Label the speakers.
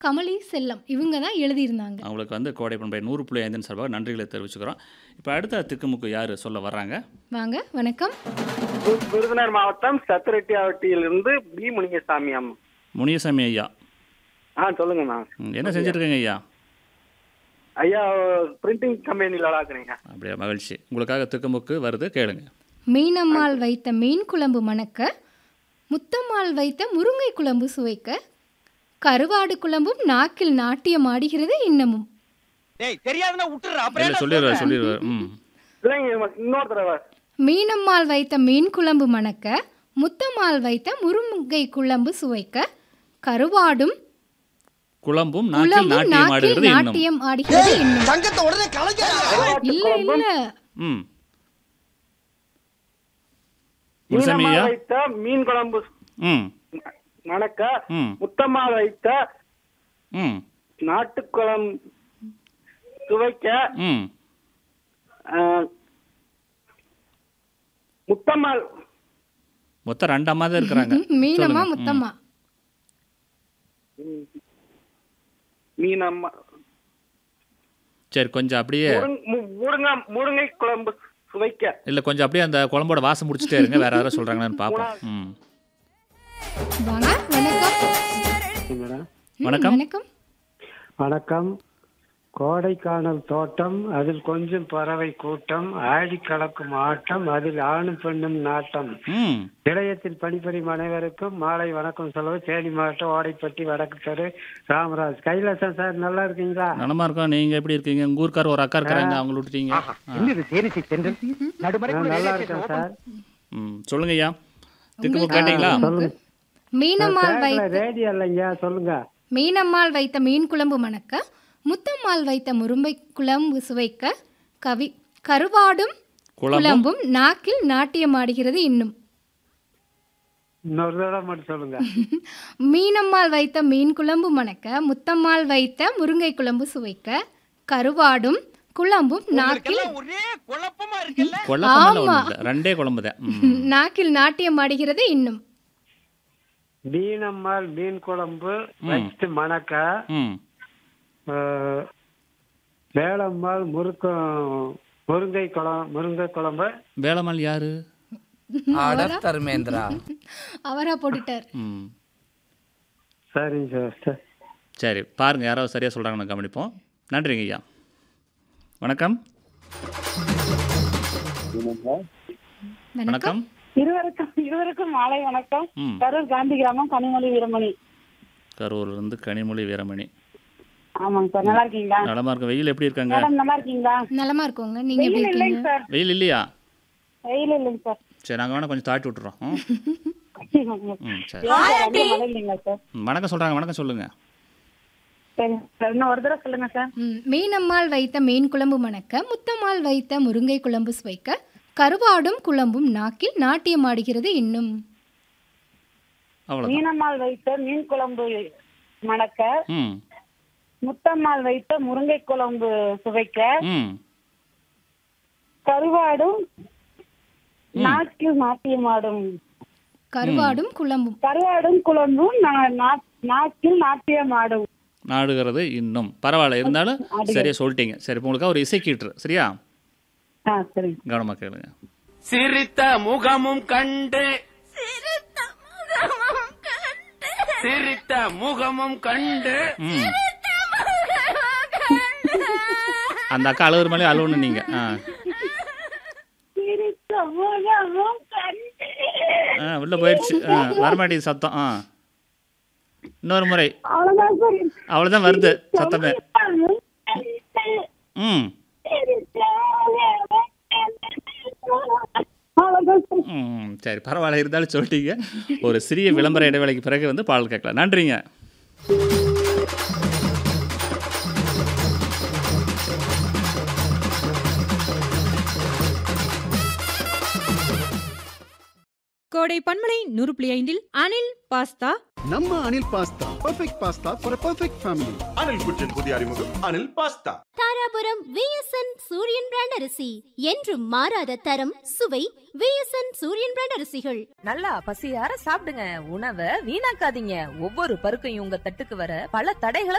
Speaker 1: கமலி செல்லம் இவங்க தான் எழுதியிருந்தாங்க
Speaker 2: அவங்களுக்கு வந்து கோடை பண்பை நூறு புள்ளி ஐந்தின் சார்பாக நன்றிகளை தெரிவிச்சுக்கிறோம் இப்போ அடுத்த திக்குமுக்கு யார் சொல்ல வர்றாங்க
Speaker 1: வாங்க வணக்கம்
Speaker 3: வி- விருதுநகர் மாவட்டம் சத்திரெட்டியாவட்டியிலிருந்து பி முனிகசாமி அம்மா
Speaker 2: முனியசாமி ஐயா
Speaker 3: ஆ சொல்லுங்கண்ணா
Speaker 2: ம், என்ன செஞ்சுருக்கீங்க ஐயா
Speaker 3: ஐயா பிரிண்டிங் கம்பெனியில் வளர்க்குறீங்க
Speaker 2: அப்படியா மகிழ்ச்சி உங்களுக்காக திக்குமுக்கு வருது கேளுங்க
Speaker 1: மீனம்மாள் வைத்த மீன் குழம்பு மணக்க முத்தம்மாள் வைத்த முருங்கை குழம்பு சுவைக்க கருவாடு குழம்பும் நாக்கில் நாட்டியம் ஆடுகிறது இன்னமும்
Speaker 4: டேய் தெரியாதுன்னா விட்டுறா அப்புறம்
Speaker 2: இல்லை
Speaker 4: என்ன
Speaker 2: சொல்லிடுவார்
Speaker 4: சொல்ற?
Speaker 2: சொல்லிடுவார் ம்
Speaker 3: இல்லைங்க இன்னொரு தடவை
Speaker 1: மீனம்மாள் வைத்த மீன் குழம்பு மணக்க முத்தம்மாள் வைத்த முருங்கை குழம்பு சுவைக்க கருவாடும்
Speaker 2: குழம்பும் நாட்டில்
Speaker 1: குழம்பும்
Speaker 2: நாட்டியம்
Speaker 1: நாக்கில்
Speaker 2: ஆடுகிறது இன்னும்
Speaker 1: நாட்டியம் ஆடுகிறது இன்னும்
Speaker 4: தங்கத்தை உடனே கலைக்கிறா
Speaker 1: இல்ல இல்ல
Speaker 2: ம் முனிசாமி
Speaker 3: மீனம்மா
Speaker 2: ஐயா
Speaker 3: வைத்த மீன் குழம்பு
Speaker 2: ம்
Speaker 3: மணக்க
Speaker 2: ம்
Speaker 3: முத்தம்மா வைத்த
Speaker 2: ம்
Speaker 3: நாட்டுக்குழம்பு சுவைக்க
Speaker 2: ம்
Speaker 3: ஆ, முத்தம்மாள்
Speaker 2: மொத்தம் ரெண்டு அம்மா தான் இருக்கிறாங்க
Speaker 1: மீனம்மா
Speaker 2: சொல்லுங்க. ம்.
Speaker 1: முத்தம்மா
Speaker 3: மீனம்மா
Speaker 2: சரி கொஞ்சம் அப்படியே
Speaker 3: முருங்- மு- முருங்கை முருங்கை குழம்பு சுவைக்க
Speaker 2: இல்லை கொஞ்சம் அப்படியே அந்த குழம்போட வாசம் முடிச்சுட்டே இருங்க வேற யாரும் சொல்கிறாங்களான்னு பார்ப்போம் ம்
Speaker 1: வாங்க வணக்கம்
Speaker 3: மேடம்
Speaker 1: ம்,
Speaker 2: வணக்கம்.
Speaker 1: வணக்கம்
Speaker 5: வணக்கம் கோடைக்கானல் தோட்டம் அதில் கொஞ்சம் பறவை கூட்டம் ஆடி கலக்கும் ஆட்டம் அதில் ஆணும் பெண்ணும் நாட்டம்
Speaker 2: ம்
Speaker 5: நிலையத்தில் பணிபுரியும் அனைவருக்கும் மாலை வணக்கம் சொல்லுவது தேனி மாவட்டம் ஓடைப்பட்டி வடக்கு தெரு ராமராஜ் கைலாசம் சார் நல்லா இருக்கீங்களா
Speaker 2: நலமா இருக்கோம் நீங்க எப்படி இருக்கீங்க உங்க ஊர்க்கார ஒரு அக்கா இருக்கிறாங்க அவங்கள விட்டுட்டீங்க ஆ.
Speaker 4: என்னது தேனிசை தென்றல் நடுமறை
Speaker 5: நான் நல்லா இருக்கேன் சார்
Speaker 2: ம் சொல்லுங்க ஐயா திக்கு கேட்டீங்களா
Speaker 5: சொல்லுங்க
Speaker 1: மீனம்மாள் வைத்த
Speaker 5: ரேடியோ இல்லைங்க சொல்லுங்க
Speaker 1: மீனம்மாள் வைத்த மீன் குழம்பு மணக்க முத்தம்மாள் வைத்த முருங்கை குழம்பு சுவைக்க கவி கருவாடும்
Speaker 2: குழம்பும்
Speaker 1: குழம்பும் நாக்கில் நாட்டியம் ஆடுகிறது இன்னும்
Speaker 5: இன்னொரு தடவை மட்டும் சொல்லுங்க
Speaker 1: மீனம்மாள் வைத்த மீன் குழம்பு மணக்க முத்தம்மாள் வைத்த முருங்கை குழம்பு சுவைக்க கருவாடும் குழம்பும் நாக்கில்
Speaker 4: உங்களுக்கெல்லாம் ஒரே குழப்பமா இருக்குல்ல
Speaker 2: குழப்பமெல்லாம்
Speaker 1: ஆமா.
Speaker 2: ஒன்றும் இல்லை ரெண்டே குழம்பு தான் ம்.
Speaker 1: நாக்கில் நாட்டியம் ஆடுகிறது இன்னும்
Speaker 5: மீனம்மாள் மீன் குழம்பு வச்சு மணக்க
Speaker 2: ம்
Speaker 5: அஹ், வேலம்மாள் முறுக்க முருங்கை குழம்பு முருங்கை குழம்பு
Speaker 2: வேலம்மாள் யாரு
Speaker 6: அட தர்மேந்திரா
Speaker 1: அவரா போட்டுட்டார்
Speaker 2: ம்
Speaker 5: சரிங்க சார் சரி
Speaker 2: சரி பாருங்க யாராவது சரியா சொல்றாங்கன்னு கவனிப்போம் நன்றிங்க ஐயா வணக்கம்
Speaker 1: வணக்கம்
Speaker 2: வணக்கம்
Speaker 7: இருவருக்கும் இருவருக்கும் மாலை வணக்கம்
Speaker 2: ம்
Speaker 7: கரூர் காந்தி கிராமம் கனிமொழி வீரமணி
Speaker 2: கரூர்ல இருந்து கனிமொழி வீரமணி
Speaker 7: ஆமாங்க சார் நல்லா இருக்கீங்களா
Speaker 2: நலமா இருக்க வெயில் எப்படி இருக்காங்க
Speaker 7: மேடம் நல்லா இருக்கீங்களா
Speaker 1: நலமா இருக்கோங்க நீங்க எப்படி
Speaker 7: வெயில் இல்லைங்க
Speaker 1: இருக்கீங்க
Speaker 7: சார்
Speaker 2: வெயில் இல்லையா
Speaker 7: வெயில் இல்லைங்க சார்
Speaker 2: சரி நாங்கள் வேணா கொஞ்சம் தாட்டி விட்டுறோம் ம்? ம் சரி
Speaker 7: ஏன் சார் அப்படியே மழை இல்லைங்களா சார்
Speaker 2: ம், வணக்கம் சொல்றாங்க வணக்கம் சொல்லுங்க
Speaker 7: சரி சார் இன்னும் ஒரு தடவை சொல்லுங்க சார்
Speaker 1: ம், மீனம்மாள் வைத்த மீன் குழம்பு மணக்க முத்தம்மாள் வைத்த முருங்கை குழம்பு சுவைக்க கருவாடும் குழம்பும் நாக்கில் நாட்டியம் ஆடுகிறது இன்னும்
Speaker 2: அவ்வளோதான்
Speaker 7: மீனம்மாள் வைத்த மீன் குழம்பு மணக்க
Speaker 2: ம்
Speaker 7: முத்தம்மாள் வைத்த முருங்கை குழம்பு சுவைக்க
Speaker 2: ம்
Speaker 7: கருவாடும் நாக்கில் நாட்டியமாடும்
Speaker 1: கருவாடும் குழம்பும்
Speaker 7: கருவாடும் குழம்பும் நா- நா- நாக்கில் நாட்டியமாடும்
Speaker 2: நாடுகிறது இன்னும் பரவாயில்ல இருந்தாலும் சரியா சொல்லிட்டீங்க சரி இப்போ உங்களுக்கு ஒரு இசை கீட்டுரு சரியா
Speaker 7: ஆ சரிங்க
Speaker 2: கவனமாக கேளுங்க
Speaker 6: சிரித்த முகமும் கண்டு சிரித்த முகமும் கண்டு
Speaker 2: ம் அந்த அக்கா அழுகுற மேலே அழுவணும் நீங்க ஆ
Speaker 7: சிரித்த முகமும் கண்டு.
Speaker 2: ஆ உள்ள போயிடுச்சு ஆ வரமாட்டேங்குது சத்தம் ஆ இன்னொரு முறை
Speaker 7: அவ்வளவுதான் சார்
Speaker 2: அவ்வளோதான் வருது சத்தமே ம்
Speaker 7: அவ்வளவுதான் சார்
Speaker 2: ம் சரி பரவாயில்ல இருந்தாலும் சொல்லிட்டீங்க ஒரு சிறிய விளம்பர இடைவேளைக்கு பிறகு வந்து பாடல் கேட்கலாம் நன்றிங்க
Speaker 8: கோடை பன்மலை நூறு புள்ளி ஐந்தில் அனில் பாஸ்தா
Speaker 9: ನಮ್ಮ Anil pasta perfect pasta for perfect family
Speaker 10: Anil குற்றின் புதிய அறிமுகம் Anil pasta
Speaker 11: Dharapuram VSN Suriyan brand அரிசி என்றும் மாறாத தரம் சுவை விஎஸ்என் சூரியன் பிராண்ட் அரிசிகள்
Speaker 12: நல்லா பசியார சாப்பிடுங்க உணவை வீணாக்காதீங்க ஒவ்வொரு பருக்கையும் உங்க தட்டுக்கு வர பல தடைகளை